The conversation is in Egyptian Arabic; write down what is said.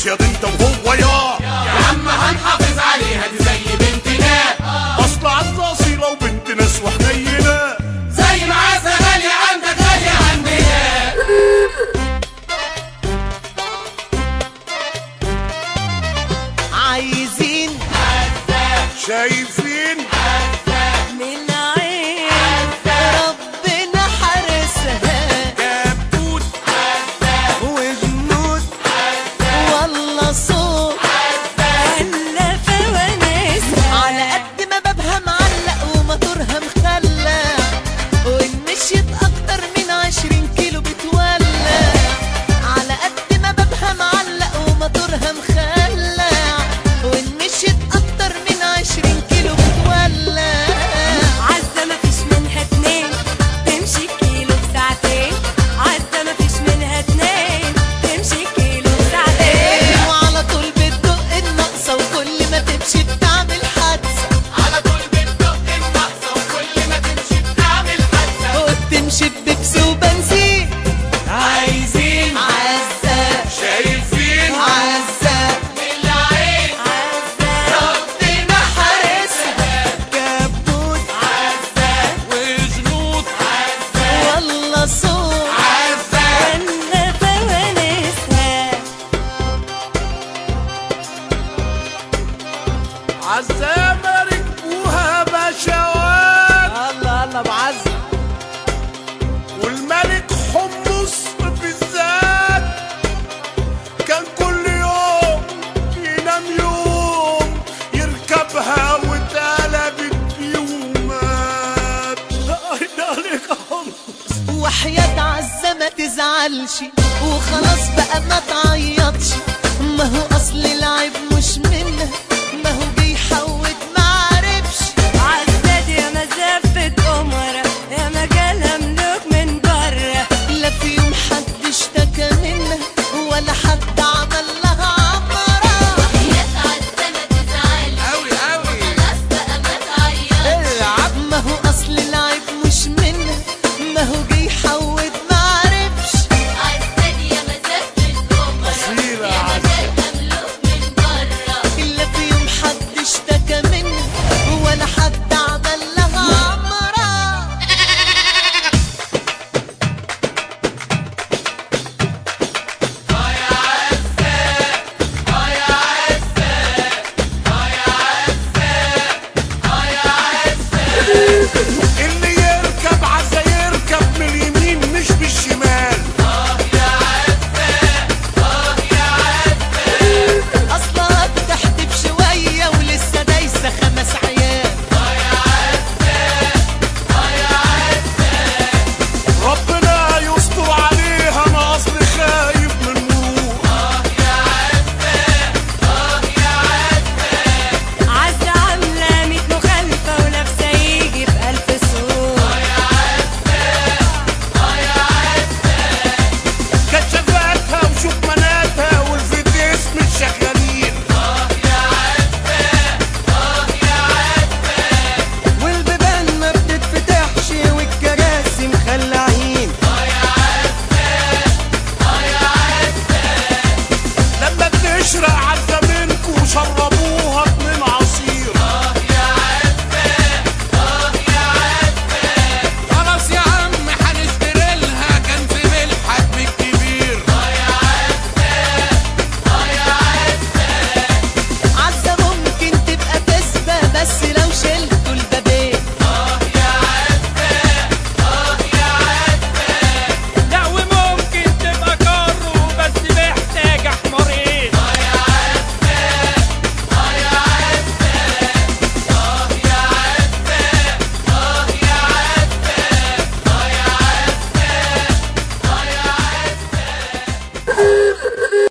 تتجوز يا دي انت وهو يا يا عم هنحافظ عليها دي زي بنتنا اصل عزة اصيلة وبنت ناس وحنينة زي ما عايزة غالية عندك غالية عندنا عايزين شايفين من عين ربنا حارسها كبوت وجنود والله صوت هلا فوانيس على قد ما بابها معلق وموتورها مخلع وان مشيت اكتر من عشرين كيلو بتولع على قد ما بابها معلق وموتورها مخلع وان مشيت اكتر من عشرين كيلو بتولع عزة مفيش منها اتنين تمشي كيلو بساعتين عزة مفيش منها اتنين تمشي كيلو بساعتين وعلى طول بتدق الناقصة وكل ما تمشي بتعمل حادثة على طول بتدق النقصة وكل ما تمشي بتعمل حادثة وبتمشي ببيبسي وبنزين عايزين عزة شايفين عزة من العين ربنا حارسها كبوت وجنود والله صوت عزة ولا فوانيسها عزامة ركبوها بشوات الله الله بعزة والملك حمص بالذات كان كل يوم ينام يوم يركبها واتقلبت بيومات ده عليك يا حمص وحياة عزة ما تزعلش وخلاص بقى